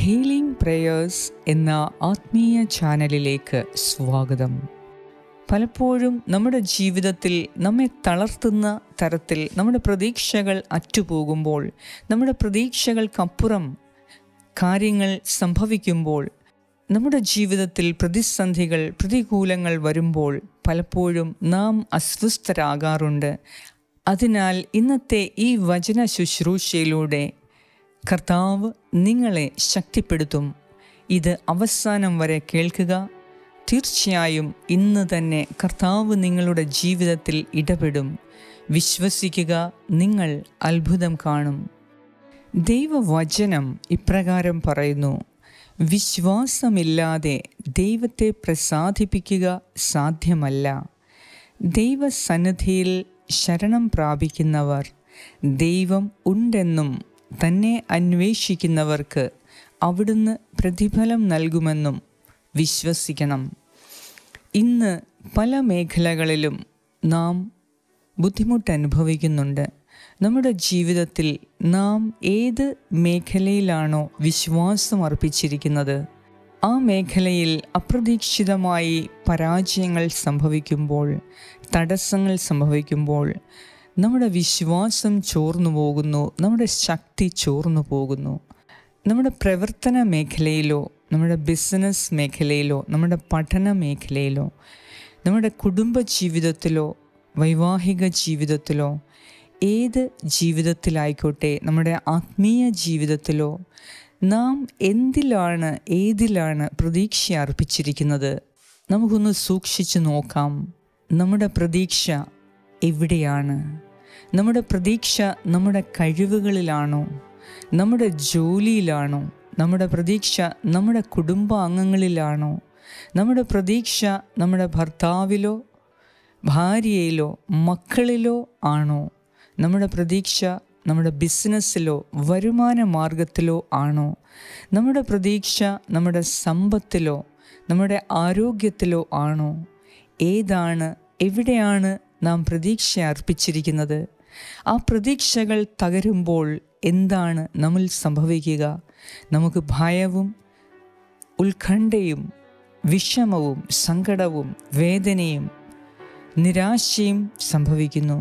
healing prayers എന്ന ആത്മീയ ചാനലിലേക്ക് സ്വാഗതം പലപ്പോഴും നമ്മുടെ ജീവിതത്തിൽ നമ്മെ തളർത്തുന്ന തരത്തിൽ നമ്മുടെ പ്രതീക്ഷകൾ അറ്റുപോകുമ്പോൾ നമ്മുടെ പ്രതീക്ഷകൾക്കപ്പുറം കാര്യങ്ങൾ സംഭവിക്കുമ്പോൾ നമ്മുടെ ജീവിതത്തിൽ പ്രതിസന്ധികൾ പ്രതികൂലങ്ങൾ വരുമ്പോൾ പലപ്പോഴും നാം അസ്വസ്ഥരാകാറുണ്ട് അതിനാൽ ഇന്നത്തെ ഈ വചന ശുശ്രൂഷയിലൂടെ കർത്താവ് നിങ്ങളെ ശക്തിപ്പെടുത്തും ഇത് അവസാനം വരെ കേൾക്കുക തീർച്ചയായും ഇന്ന് തന്നെ കർത്താവ് നിങ്ങളുടെ ജീവിതത്തിൽ ഇടപെടും വിശ്വസിക്കുക നിങ്ങൾ അത്ഭുതം കാണും ദൈവവചനം ഇപ്രകാരം പറയുന്നു വിശ്വാസമില്ലാതെ ദൈവത്തെ പ്രസാദിപ്പിക്കുക സാധ്യമല്ല ദൈവസന്നിധിയിൽ ശരണം പ്രാപിക്കുന്നവർ ദൈവം ഉണ്ടെന്നും തന്നെ അന്വേഷിക്കുന്നവർക്ക് അവിടുന്ന് പ്രതിഫലം നൽകുമെന്നും വിശ്വസിക്കണം ഇന്ന് പല മേഖലകളിലും നാം ബുദ്ധിമുട്ട് അനുഭവിക്കുന്നുണ്ട് നമ്മുടെ ജീവിതത്തിൽ നാം ഏത് മേഖലയിലാണോ വിശ്വാസം അർപ്പിച്ചിരിക്കുന്നത് ആ മേഖലയിൽ അപ്രതീക്ഷിതമായി പരാജയങ്ങൾ സംഭവിക്കുമ്പോൾ തടസ്സങ്ങൾ സംഭവിക്കുമ്പോൾ നമ്മുടെ വിശ്വാസം ചോർന്നു പോകുന്നു നമ്മുടെ ശക്തി ചോർന്നു പോകുന്നു നമ്മുടെ പ്രവർത്തന മേഖലയിലോ നമ്മുടെ ബിസിനസ് മേഖലയിലോ നമ്മുടെ പഠന മേഖലയിലോ നമ്മുടെ കുടുംബ ജീവിതത്തിലോ വൈവാഹിക ജീവിതത്തിലോ ഏത് ജീവിതത്തിലായിക്കോട്ടെ നമ്മുടെ ആത്മീയ ജീവിതത്തിലോ നാം എന്തിലാണ് ഏതിലാണ് പ്രതീക്ഷ അർപ്പിച്ചിരിക്കുന്നത് നമുക്കൊന്ന് സൂക്ഷിച്ചു നോക്കാം നമ്മുടെ പ്രതീക്ഷ എവിടെയാണ് നമ്മുടെ പ്രതീക്ഷ നമ്മുടെ കഴിവുകളിലാണോ നമ്മുടെ ജോലിയിലാണോ നമ്മുടെ പ്രതീക്ഷ നമ്മുടെ കുടുംബാംഗങ്ങളിലാണോ നമ്മുടെ പ്രതീക്ഷ നമ്മുടെ ഭർത്താവിലോ ഭാര്യയിലോ മക്കളിലോ ആണോ നമ്മുടെ പ്രതീക്ഷ നമ്മുടെ ബിസിനസ്സിലോ വരുമാന മാർഗത്തിലോ ആണോ നമ്മുടെ പ്രതീക്ഷ നമ്മുടെ സമ്പത്തിലോ നമ്മുടെ ആരോഗ്യത്തിലോ ആണോ ഏതാണ് എവിടെയാണ് നാം പ്രതീക്ഷ അർപ്പിച്ചിരിക്കുന്നത് ആ പ്രതീക്ഷകൾ തകരുമ്പോൾ എന്താണ് നമ്മിൽ സംഭവിക്കുക നമുക്ക് ഭയവും ഉത്കണ്ഠയും വിഷമവും സങ്കടവും വേദനയും നിരാശയും സംഭവിക്കുന്നു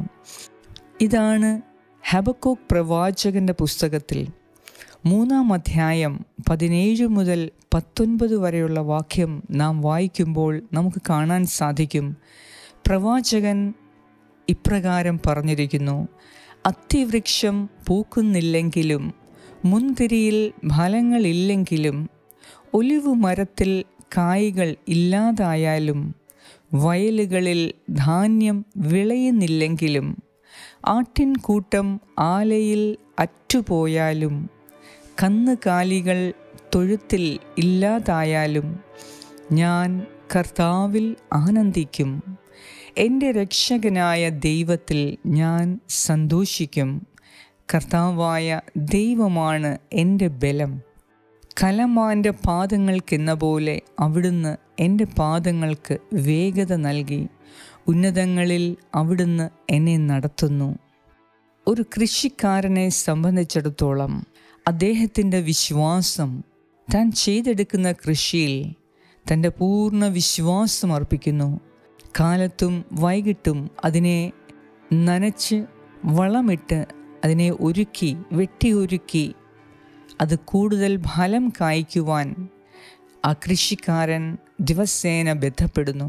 ഇതാണ് ഹബക്കോക്ക് പ്രവാചകന്റെ പുസ്തകത്തിൽ മൂന്നാം അധ്യായം പതിനേഴ് മുതൽ പത്തൊൻപത് വരെയുള്ള വാക്യം നാം വായിക്കുമ്പോൾ നമുക്ക് കാണാൻ സാധിക്കും പ്രവാചകൻ ഇപ്രകാരം പറഞ്ഞിരിക്കുന്നു അത്തിവൃക്ഷം പൂക്കുന്നില്ലെങ്കിലും മുന്തിരിയിൽ ഫലങ്ങളില്ലെങ്കിലും ഒലിവു മരത്തിൽ കായ്കൾ ഇല്ലാതായാലും വയലുകളിൽ ധാന്യം വിളയുന്നില്ലെങ്കിലും ആട്ടിൻകൂട്ടം ആലയിൽ അറ്റുപോയാലും കന്നുകാലികൾ തൊഴുത്തിൽ ഇല്ലാതായാലും ഞാൻ കർത്താവിൽ ആനന്ദിക്കും എൻ്റെ രക്ഷകനായ ദൈവത്തിൽ ഞാൻ സന്തോഷിക്കും കർത്താവായ ദൈവമാണ് എൻ്റെ ബലം കലമാൻ്റെ പാദങ്ങൾക്കെന്ന പോലെ അവിടുന്ന് എൻ്റെ പാദങ്ങൾക്ക് വേഗത നൽകി ഉന്നതങ്ങളിൽ അവിടുന്ന് എന്നെ നടത്തുന്നു ഒരു കൃഷിക്കാരനെ സംബന്ധിച്ചിടത്തോളം അദ്ദേഹത്തിൻ്റെ വിശ്വാസം താൻ ചെയ്തെടുക്കുന്ന കൃഷിയിൽ തൻ്റെ പൂർണ്ണ വിശ്വാസം അർപ്പിക്കുന്നു കാലത്തും വൈകിട്ടും അതിനെ നനച്ച് വളമിട്ട് അതിനെ ഒരുക്കി വെട്ടി ഒരുക്കി അത് കൂടുതൽ ഫലം കായ്ക്കുവാൻ ആ കൃഷിക്കാരൻ ദിവസേന ബന്ധപ്പെടുന്നു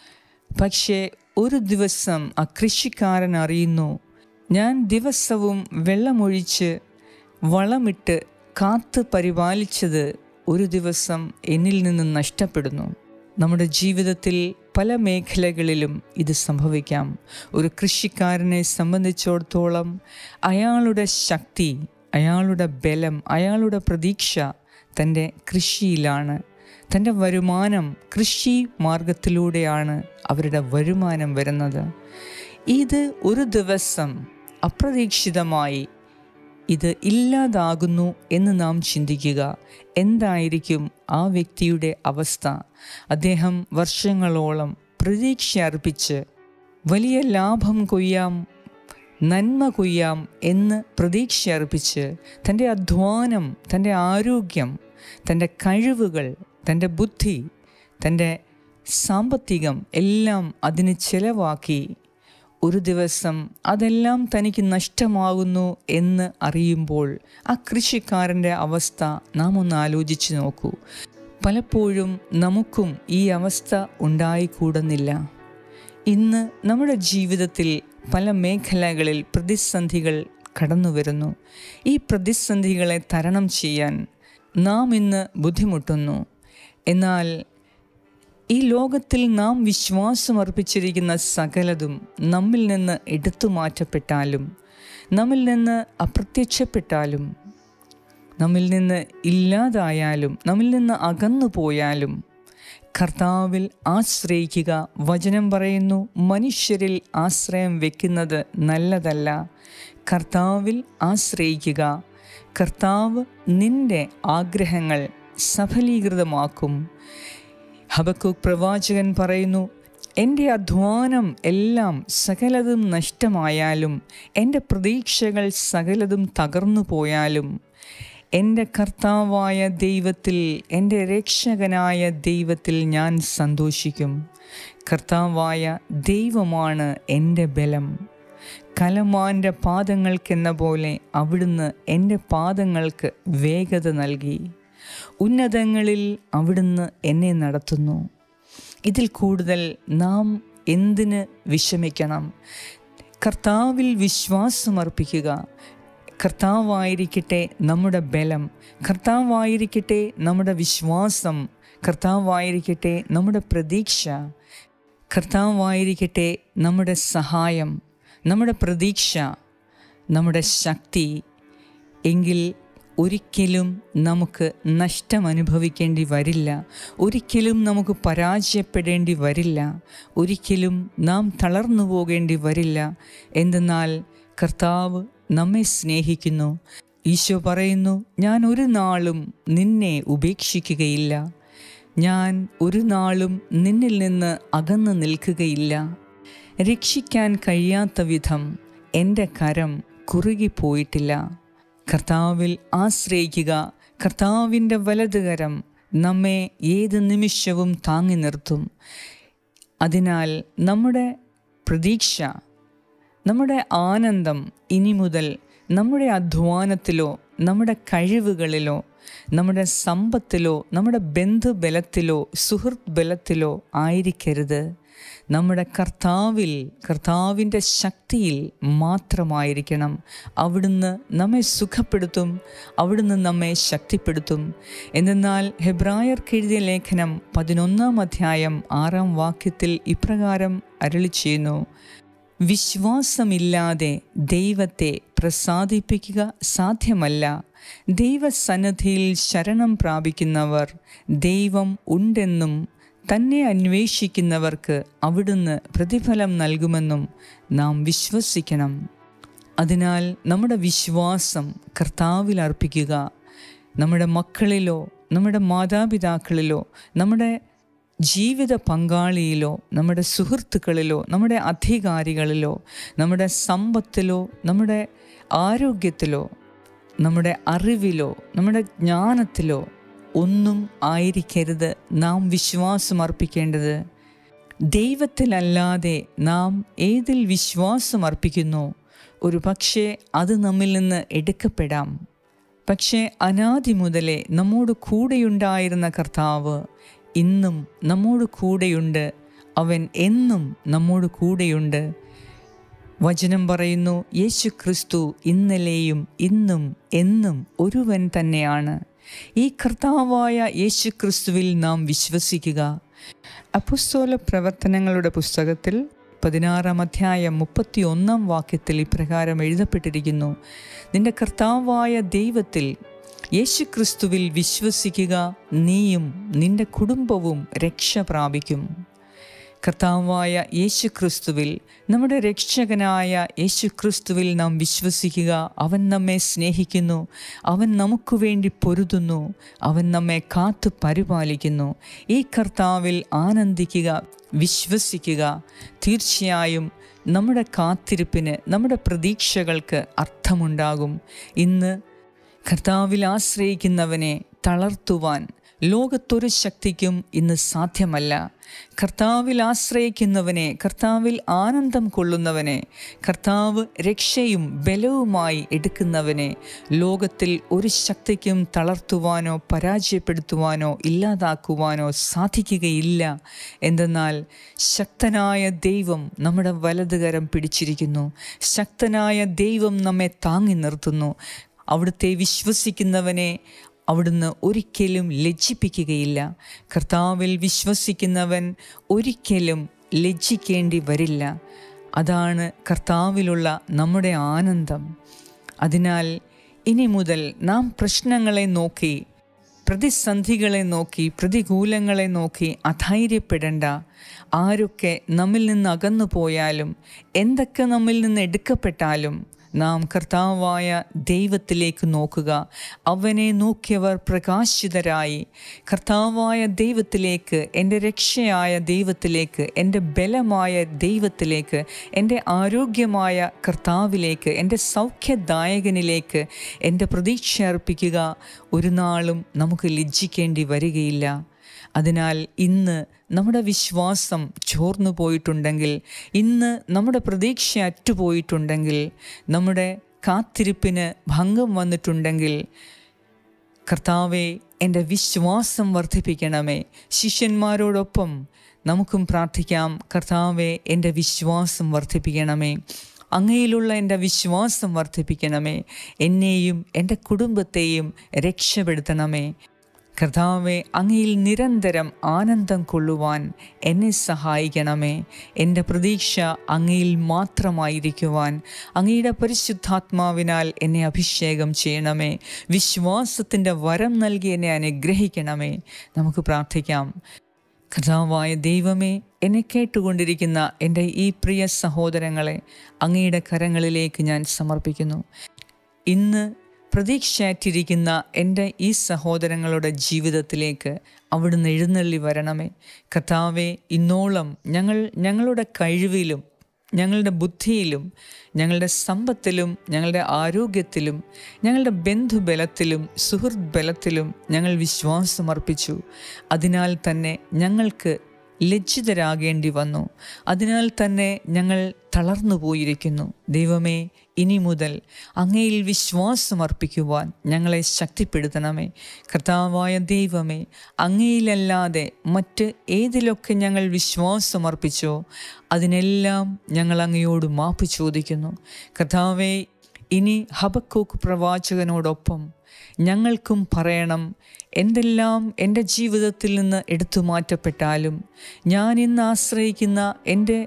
പക്ഷേ ഒരു ദിവസം ആ കൃഷിക്കാരൻ അറിയുന്നു ഞാൻ ദിവസവും വെള്ളമൊഴിച്ച് വളമിട്ട് കാത്ത് പരിപാലിച്ചത് ഒരു ദിവസം എന്നിൽ നിന്ന് നഷ്ടപ്പെടുന്നു നമ്മുടെ ജീവിതത്തിൽ പല മേഖലകളിലും ഇത് സംഭവിക്കാം ഒരു കൃഷിക്കാരനെ സംബന്ധിച്ചിടത്തോളം അയാളുടെ ശക്തി അയാളുടെ ബലം അയാളുടെ പ്രതീക്ഷ തൻ്റെ കൃഷിയിലാണ് തൻ്റെ വരുമാനം കൃഷി മാർഗത്തിലൂടെയാണ് അവരുടെ വരുമാനം വരുന്നത് ഇത് ഒരു ദിവസം അപ്രതീക്ഷിതമായി ഇത് ഇല്ലാതാകുന്നു എന്ന് നാം ചിന്തിക്കുക എന്തായിരിക്കും ആ വ്യക്തിയുടെ അവസ്ഥ അദ്ദേഹം വർഷങ്ങളോളം പ്രതീക്ഷ അർപ്പിച്ച് വലിയ ലാഭം കൊയ്യാം നന്മ കൊയ്യാം എന്ന് പ്രതീക്ഷ അർപ്പിച്ച് തൻ്റെ അധ്വാനം തൻ്റെ ആരോഗ്യം തൻ്റെ കഴിവുകൾ തൻ്റെ ബുദ്ധി തൻ്റെ സാമ്പത്തികം എല്ലാം അതിന് ചെലവാക്കി ഒരു ദിവസം അതെല്ലാം തനിക്ക് നഷ്ടമാകുന്നു എന്ന് അറിയുമ്പോൾ ആ കൃഷിക്കാരൻ്റെ അവസ്ഥ നാം ഒന്ന് ആലോചിച്ച് നോക്കൂ പലപ്പോഴും നമുക്കും ഈ അവസ്ഥ ഉണ്ടായിക്കൂടുന്നില്ല ഇന്ന് നമ്മുടെ ജീവിതത്തിൽ പല മേഖലകളിൽ പ്രതിസന്ധികൾ കടന്നു വരുന്നു ഈ പ്രതിസന്ധികളെ തരണം ചെയ്യാൻ നാം ഇന്ന് ബുദ്ധിമുട്ടുന്നു എന്നാൽ ഈ ലോകത്തിൽ നാം വിശ്വാസമർപ്പിച്ചിരിക്കുന്ന സകലതും നമ്മിൽ നിന്ന് എടുത്തു മാറ്റപ്പെട്ടാലും നമ്മിൽ നിന്ന് അപ്രത്യക്ഷപ്പെട്ടാലും നമ്മിൽ നിന്ന് ഇല്ലാതായാലും നമ്മിൽ നിന്ന് അകന്നു പോയാലും കർത്താവിൽ ആശ്രയിക്കുക വചനം പറയുന്നു മനുഷ്യരിൽ ആശ്രയം വെക്കുന്നത് നല്ലതല്ല കർത്താവിൽ ആശ്രയിക്കുക കർത്താവ് നിന്റെ ആഗ്രഹങ്ങൾ സഫലീകൃതമാക്കും ഹബക്കൂക്ക് പ്രവാചകൻ പറയുന്നു എൻ്റെ അധ്വാനം എല്ലാം സകലതും നഷ്ടമായാലും എൻ്റെ പ്രതീക്ഷകൾ സകലതും തകർന്നു പോയാലും എൻ്റെ കർത്താവായ ദൈവത്തിൽ എൻ്റെ രക്ഷകനായ ദൈവത്തിൽ ഞാൻ സന്തോഷിക്കും കർത്താവായ ദൈവമാണ് എൻ്റെ ബലം കലമാൻ്റെ പാദങ്ങൾക്കെന്ന പോലെ അവിടുന്ന് എൻ്റെ പാദങ്ങൾക്ക് വേഗത നൽകി ഉന്നതങ്ങളിൽ അവിടുന്ന് എന്നെ നടത്തുന്നു ഇതിൽ കൂടുതൽ നാം എന്തിന് വിഷമിക്കണം കർത്താവിൽ വിശ്വാസമർപ്പിക്കുക കർത്താവായിരിക്കട്ടെ നമ്മുടെ ബലം കർത്താവായിരിക്കട്ടെ നമ്മുടെ വിശ്വാസം കർത്താവായിരിക്കട്ടെ നമ്മുടെ പ്രതീക്ഷ കർത്താവായിരിക്കട്ടെ നമ്മുടെ സഹായം നമ്മുടെ പ്രതീക്ഷ നമ്മുടെ ശക്തി എങ്കിൽ ഒരിക്കലും നമുക്ക് നഷ്ടം അനുഭവിക്കേണ്ടി വരില്ല ഒരിക്കലും നമുക്ക് പരാജയപ്പെടേണ്ടി വരില്ല ഒരിക്കലും നാം തളർന്നു പോകേണ്ടി വരില്ല എന്തെന്നാൽ കർത്താവ് നമ്മെ സ്നേഹിക്കുന്നു ഈശോ പറയുന്നു ഞാൻ ഒരു നാളും നിന്നെ ഉപേക്ഷിക്കുകയില്ല ഞാൻ ഒരു നാളും നിന്നിൽ നിന്ന് അകന്നു നിൽക്കുകയില്ല രക്ഷിക്കാൻ കഴിയാത്ത വിധം എൻ്റെ കരം കുറുകിപ്പോയിട്ടില്ല കർത്താവിൽ ആശ്രയിക്കുക കർത്താവിൻ്റെ വലതുകരം നമ്മെ ഏത് നിമിഷവും താങ്ങി നിർത്തും അതിനാൽ നമ്മുടെ പ്രതീക്ഷ നമ്മുടെ ആനന്ദം ഇനി മുതൽ നമ്മുടെ അധ്വാനത്തിലോ നമ്മുടെ കഴിവുകളിലോ നമ്മുടെ സമ്പത്തിലോ നമ്മുടെ ബന്ധുബലത്തിലോ സുഹൃത്ത് ബലത്തിലോ ആയിരിക്കരുത് നമ്മുടെ കർത്താവിൽ കർത്താവിൻ്റെ ശക്തിയിൽ മാത്രമായിരിക്കണം അവിടുന്ന് നമ്മെ സുഖപ്പെടുത്തും അവിടുന്ന് നമ്മെ ശക്തിപ്പെടുത്തും എന്തെന്നാൽ ഹെബ്രായർക്ക് എഴുതിയ ലേഖനം പതിനൊന്നാം അധ്യായം ആറാം വാക്യത്തിൽ ഇപ്രകാരം അരളി ചെയ്യുന്നു വിശ്വാസമില്ലാതെ ദൈവത്തെ പ്രസാദിപ്പിക്കുക സാധ്യമല്ല ദൈവസന്നദ്ധിയിൽ ശരണം പ്രാപിക്കുന്നവർ ദൈവം ഉണ്ടെന്നും തന്നെ അന്വേഷിക്കുന്നവർക്ക് അവിടുന്ന് പ്രതിഫലം നൽകുമെന്നും നാം വിശ്വസിക്കണം അതിനാൽ നമ്മുടെ വിശ്വാസം കർത്താവിൽ അർപ്പിക്കുക നമ്മുടെ മക്കളിലോ നമ്മുടെ മാതാപിതാക്കളിലോ നമ്മുടെ ജീവിത പങ്കാളിയിലോ നമ്മുടെ സുഹൃത്തുക്കളിലോ നമ്മുടെ അധികാരികളിലോ നമ്മുടെ സമ്പത്തിലോ നമ്മുടെ ആരോഗ്യത്തിലോ നമ്മുടെ അറിവിലോ നമ്മുടെ ജ്ഞാനത്തിലോ ഒന്നും ആയിരിക്കരുത് നാം വിശ്വാസം അർപ്പിക്കേണ്ടത് ദൈവത്തിലല്ലാതെ നാം ഏതിൽ വിശ്വാസം അർപ്പിക്കുന്നു ഒരു പക്ഷേ അത് നമ്മിൽ നിന്ന് എടുക്കപ്പെടാം പക്ഷേ അനാദി മുതലേ നമ്മോട് കൂടെയുണ്ടായിരുന്ന കർത്താവ് ഇന്നും നമ്മോട് കൂടെയുണ്ട് അവൻ എന്നും നമ്മോട് കൂടെയുണ്ട് വചനം പറയുന്നു യേശു ക്രിസ്തു ഇന്നലെയും ഇന്നും എന്നും ഒരുവൻ തന്നെയാണ് ഈ കർത്താവായ യേശു ക്രിസ്തുവിൽ നാം വിശ്വസിക്കുക അപ്പുസ്തോല പ്രവർത്തനങ്ങളുടെ പുസ്തകത്തിൽ പതിനാറാം അധ്യായം മുപ്പത്തി ഒന്നാം വാക്യത്തിൽ ഇപ്രകാരം എഴുതപ്പെട്ടിരിക്കുന്നു നിന്റെ കർത്താവായ ദൈവത്തിൽ യേശുക്രിസ്തുവിൽ വിശ്വസിക്കുക നീയും നിന്റെ കുടുംബവും രക്ഷ പ്രാപിക്കും കർത്താവായ യേശു ക്രിസ്തുവിൽ നമ്മുടെ രക്ഷകനായ യേശു ക്രിസ്തുവിൽ നാം വിശ്വസിക്കുക അവൻ നമ്മെ സ്നേഹിക്കുന്നു അവൻ നമുക്ക് വേണ്ടി പൊരുതുന്നു അവൻ നമ്മെ കാത്തു പരിപാലിക്കുന്നു ഈ കർത്താവിൽ ആനന്ദിക്കുക വിശ്വസിക്കുക തീർച്ചയായും നമ്മുടെ കാത്തിരിപ്പിന് നമ്മുടെ പ്രതീക്ഷകൾക്ക് അർത്ഥമുണ്ടാകും ഇന്ന് കർത്താവിൽ ആശ്രയിക്കുന്നവനെ തളർത്തുവാൻ ലോകത്തൊരു ശക്തിക്കും ഇന്ന് സാധ്യമല്ല കർത്താവിൽ ആശ്രയിക്കുന്നവനെ കർത്താവിൽ ആനന്ദം കൊള്ളുന്നവനെ കർത്താവ് രക്ഷയും ബലവുമായി എടുക്കുന്നവനെ ലോകത്തിൽ ഒരു ശക്തിക്കും തളർത്തുവാനോ പരാജയപ്പെടുത്തുവാനോ ഇല്ലാതാക്കുവാനോ സാധിക്കുകയില്ല എന്തെന്നാൽ ശക്തനായ ദൈവം നമ്മുടെ വലതുകരം പിടിച്ചിരിക്കുന്നു ശക്തനായ ദൈവം നമ്മെ താങ്ങി നിർത്തുന്നു അവിടുത്തെ വിശ്വസിക്കുന്നവനെ അവിടുന്ന് ഒരിക്കലും ലജ്ജിപ്പിക്കുകയില്ല കർത്താവിൽ വിശ്വസിക്കുന്നവൻ ഒരിക്കലും ലജ്ജിക്കേണ്ടി വരില്ല അതാണ് കർത്താവിലുള്ള നമ്മുടെ ആനന്ദം അതിനാൽ ഇനി മുതൽ നാം പ്രശ്നങ്ങളെ നോക്കി പ്രതിസന്ധികളെ നോക്കി പ്രതികൂലങ്ങളെ നോക്കി അധൈര്യപ്പെടേണ്ട ആരൊക്കെ നമ്മിൽ നിന്ന് അകന്നു പോയാലും എന്തൊക്കെ നമ്മിൽ നിന്ന് എടുക്കപ്പെട്ടാലും നാം കർത്താവായ ദൈവത്തിലേക്ക് നോക്കുക അവനെ നോക്കിയവർ പ്രകാശിതരായി കർത്താവായ ദൈവത്തിലേക്ക് എൻ്റെ രക്ഷയായ ദൈവത്തിലേക്ക് എൻ്റെ ബലമായ ദൈവത്തിലേക്ക് എൻ്റെ ആരോഗ്യമായ കർത്താവിലേക്ക് എൻ്റെ സൗഖ്യദായകനിലേക്ക് എൻ്റെ പ്രതീക്ഷ അർപ്പിക്കുക ഒരു നാളും നമുക്ക് ലജ്ജിക്കേണ്ടി വരികയില്ല അതിനാൽ ഇന്ന് നമ്മുടെ വിശ്വാസം ചോർന്നു പോയിട്ടുണ്ടെങ്കിൽ ഇന്ന് നമ്മുടെ പ്രതീക്ഷ അറ്റുപോയിട്ടുണ്ടെങ്കിൽ നമ്മുടെ കാത്തിരിപ്പിന് ഭംഗം വന്നിട്ടുണ്ടെങ്കിൽ കർത്താവെ എൻ്റെ വിശ്വാസം വർദ്ധിപ്പിക്കണമേ ശിഷ്യന്മാരോടൊപ്പം നമുക്കും പ്രാർത്ഥിക്കാം കർത്താവെ എൻ്റെ വിശ്വാസം വർദ്ധിപ്പിക്കണമേ അങ്ങയിലുള്ള എൻ്റെ വിശ്വാസം വർദ്ധിപ്പിക്കണമേ എന്നെയും എൻ്റെ കുടുംബത്തെയും രക്ഷപ്പെടുത്തണമേ കർത്താവെ അങ്ങയിൽ നിരന്തരം ആനന്ദം കൊള്ളുവാൻ എന്നെ സഹായിക്കണമേ എൻ്റെ പ്രതീക്ഷ അങ്ങയിൽ മാത്രമായിരിക്കുവാൻ അങ്ങയുടെ പരിശുദ്ധാത്മാവിനാൽ എന്നെ അഭിഷേകം ചെയ്യണമേ വിശ്വാസത്തിൻ്റെ വരം നൽകി എന്നെ അനുഗ്രഹിക്കണമേ നമുക്ക് പ്രാർത്ഥിക്കാം കർത്താവായ ദൈവമേ എന്നെ കേട്ടുകൊണ്ടിരിക്കുന്ന എൻ്റെ ഈ പ്രിയ സഹോദരങ്ങളെ അങ്ങയുടെ കരങ്ങളിലേക്ക് ഞാൻ സമർപ്പിക്കുന്നു ഇന്ന് പ്രതീക്ഷയായിട്ടിരിക്കുന്ന എൻ്റെ ഈ സഹോദരങ്ങളുടെ ജീവിതത്തിലേക്ക് അവിടുന്ന് എഴുന്നള്ളി വരണമേ കർത്താവെ ഇന്നോളം ഞങ്ങൾ ഞങ്ങളുടെ കഴിവിലും ഞങ്ങളുടെ ബുദ്ധിയിലും ഞങ്ങളുടെ സമ്പത്തിലും ഞങ്ങളുടെ ആരോഗ്യത്തിലും ഞങ്ങളുടെ ബന്ധുബലത്തിലും സുഹൃത്ത് ബലത്തിലും ഞങ്ങൾ വിശ്വാസമർപ്പിച്ചു അതിനാൽ തന്നെ ഞങ്ങൾക്ക് ലജ്ജിതരാകേണ്ടി വന്നു അതിനാൽ തന്നെ ഞങ്ങൾ തളർന്നു പോയിരിക്കുന്നു ദൈവമേ ഇനി മുതൽ അങ്ങയിൽ വിശ്വാസമർപ്പിക്കുവാൻ ഞങ്ങളെ ശക്തിപ്പെടുത്തണമേ കർത്താവായ ദൈവമേ അങ്ങയിലല്ലാതെ മറ്റ് ഏതിലൊക്കെ ഞങ്ങൾ വിശ്വാസമർപ്പിച്ചോ അതിനെല്ലാം ഞങ്ങൾ അങ്ങയോട് മാപ്പ് ചോദിക്കുന്നു കർത്താവെ ഇനി ഹബക്കോക്ക് പ്രവാചകനോടൊപ്പം ഞങ്ങൾക്കും പറയണം എന്തെല്ലാം എൻ്റെ ജീവിതത്തിൽ നിന്ന് എടുത്തു മാറ്റപ്പെട്ടാലും ഞാൻ ഇന്ന് ആശ്രയിക്കുന്ന എൻ്റെ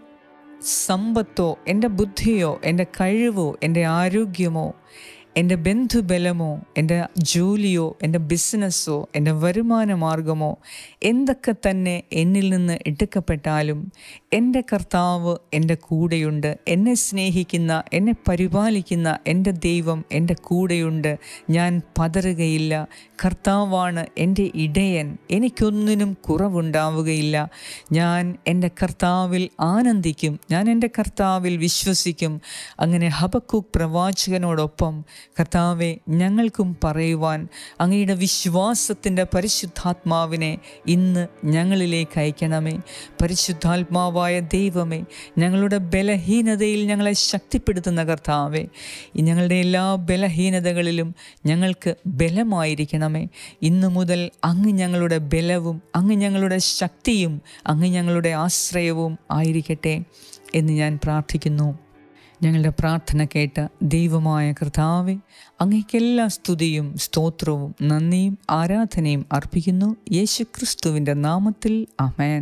സമ്പത്തോ എൻ്റെ ബുദ്ധിയോ എൻ്റെ കഴിവോ എൻ്റെ ആരോഗ്യമോ എൻ്റെ ബന്ധുബലമോ എൻ്റെ ജോലിയോ എൻ്റെ ബിസിനസ്സോ എൻ്റെ വരുമാന മാർഗമോ എന്തൊക്കെ തന്നെ എന്നിൽ നിന്ന് എടുക്കപ്പെട്ടാലും എൻ്റെ കർത്താവ് എൻ്റെ കൂടെയുണ്ട് എന്നെ സ്നേഹിക്കുന്ന എന്നെ പരിപാലിക്കുന്ന എൻ്റെ ദൈവം എൻ്റെ കൂടെയുണ്ട് ഞാൻ പതറുകയില്ല കർത്താവാണ് എൻ്റെ ഇടയൻ എനിക്കൊന്നിനും കുറവുണ്ടാവുകയില്ല ഞാൻ എൻ്റെ കർത്താവിൽ ആനന്ദിക്കും ഞാൻ എൻ്റെ കർത്താവിൽ വിശ്വസിക്കും അങ്ങനെ ഹബക്കുക്ക് പ്രവാചകനോടൊപ്പം കർത്താവെ ഞങ്ങൾക്കും പറയുവാൻ അങ്ങയുടെ വിശ്വാസത്തിൻ്റെ പരിശുദ്ധാത്മാവിനെ ഇന്ന് ഞങ്ങളിലേക്ക് അയക്കണമേ പരിശുദ്ധാത്മാവായ ദൈവമേ ഞങ്ങളുടെ ബലഹീനതയിൽ ഞങ്ങളെ ശക്തിപ്പെടുത്തുന്ന കർത്താവെ ഈ ഞങ്ങളുടെ എല്ലാ ബലഹീനതകളിലും ഞങ്ങൾക്ക് ബലമായിരിക്കണമേ ഇന്നു മുതൽ അങ്ങ് ഞങ്ങളുടെ ബലവും അങ്ങ് ഞങ്ങളുടെ ശക്തിയും അങ്ങ് ഞങ്ങളുടെ ആശ്രയവും ആയിരിക്കട്ടെ എന്ന് ഞാൻ പ്രാർത്ഥിക്കുന്നു ഞങ്ങളുടെ പ്രാർത്ഥന കേട്ട ദൈവമായ കർത്താവെ അങ്ങേക്കെല്ലാ സ്തുതിയും സ്തോത്രവും നന്ദിയും ആരാധനയും അർപ്പിക്കുന്നു യേശുക്രിസ്തുവിൻ്റെ നാമത്തിൽ അമേൻ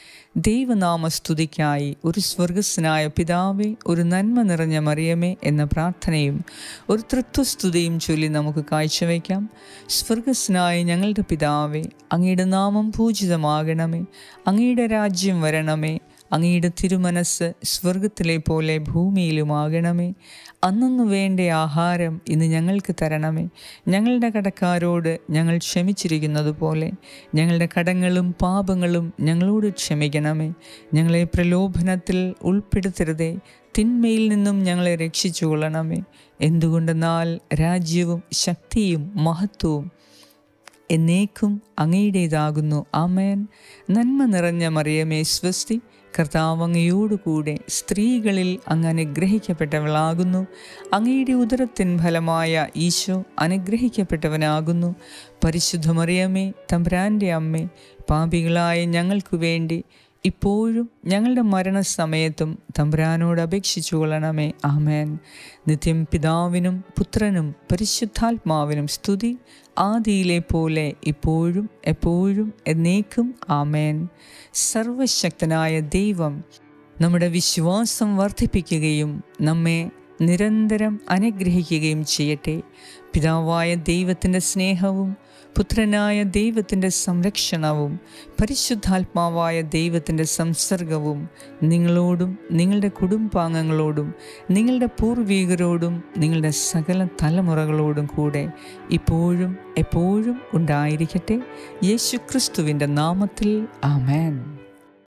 ദൈവനാമസ്തുതിക്കായി ഒരു സ്വർഗസ്നായ പിതാവേ ഒരു നന്മ നിറഞ്ഞ മറിയമേ എന്ന പ്രാർത്ഥനയും ഒരു തൃത്വസ്തുതിയും ചൊല്ലി നമുക്ക് കാഴ്ചവെക്കാം സ്വർഗസ്നായ ഞങ്ങളുടെ പിതാവേ അങ്ങയുടെ നാമം പൂജിതമാകണമേ അങ്ങയുടെ രാജ്യം വരണമേ അങ്ങയുടെ തിരുമനസ് സ്വർഗത്തിലെ പോലെ ഭൂമിയിലുമാകണമേ അന്നു വേണ്ട ആഹാരം ഇന്ന് ഞങ്ങൾക്ക് തരണമേ ഞങ്ങളുടെ കടക്കാരോട് ഞങ്ങൾ ക്ഷമിച്ചിരിക്കുന്നത് പോലെ ഞങ്ങളുടെ കടങ്ങളും പാപങ്ങളും ഞങ്ങളോട് ക്ഷമിക്കണമേ ഞങ്ങളെ പ്രലോഭനത്തിൽ ഉൾപ്പെടുത്തരുതേ തിന്മയിൽ നിന്നും ഞങ്ങളെ രക്ഷിച്ചു കൊള്ളണമേ എന്തുകൊണ്ടെന്നാൽ രാജ്യവും ശക്തിയും മഹത്വവും എന്നേക്കും അങ്ങയുടേതാകുന്നു ആമേൻ നന്മ നിറഞ്ഞ മറിയമേ സ്വസ്തി കർത്താവ് അങ്ങയോടുകൂടെ സ്ത്രീകളിൽ അങ്ങ് അനുഗ്രഹിക്കപ്പെട്ടവളാകുന്നു അങ്ങയുടെ ഉദരത്തിൻ ഫലമായ ഈശോ അനുഗ്രഹിക്കപ്പെട്ടവനാകുന്നു പരിശുദ്ധ മറിയമേ തമ്പ്രാൻ്റെ അമ്മേ പാപികളായ ഞങ്ങൾക്ക് വേണ്ടി ഇപ്പോഴും ഞങ്ങളുടെ മരണസമയത്തും തമ്പുരാനോട് അപേക്ഷിച്ചു കൊള്ളണമേ ആമേൻ നിത്യം പിതാവിനും പുത്രനും പരിശുദ്ധാത്മാവിനും സ്തുതി ആദിയിലെ പോലെ ഇപ്പോഴും എപ്പോഴും എന്നേക്കും ആമേൻ സർവശക്തനായ ദൈവം നമ്മുടെ വിശ്വാസം വർദ്ധിപ്പിക്കുകയും നമ്മെ നിരന്തരം അനുഗ്രഹിക്കുകയും ചെയ്യട്ടെ പിതാവായ ദൈവത്തിൻ്റെ സ്നേഹവും പുത്രനായ ദൈവത്തിൻ്റെ സംരക്ഷണവും പരിശുദ്ധാത്മാവായ ദൈവത്തിൻ്റെ സംസർഗവും നിങ്ങളോടും നിങ്ങളുടെ കുടുംബാംഗങ്ങളോടും നിങ്ങളുടെ പൂർവികരോടും നിങ്ങളുടെ സകല തലമുറകളോടും കൂടെ ഇപ്പോഴും എപ്പോഴും ഉണ്ടായിരിക്കട്ടെ യേശുക്രിസ്തുവിൻ്റെ നാമത്തിൽ ആമേൻ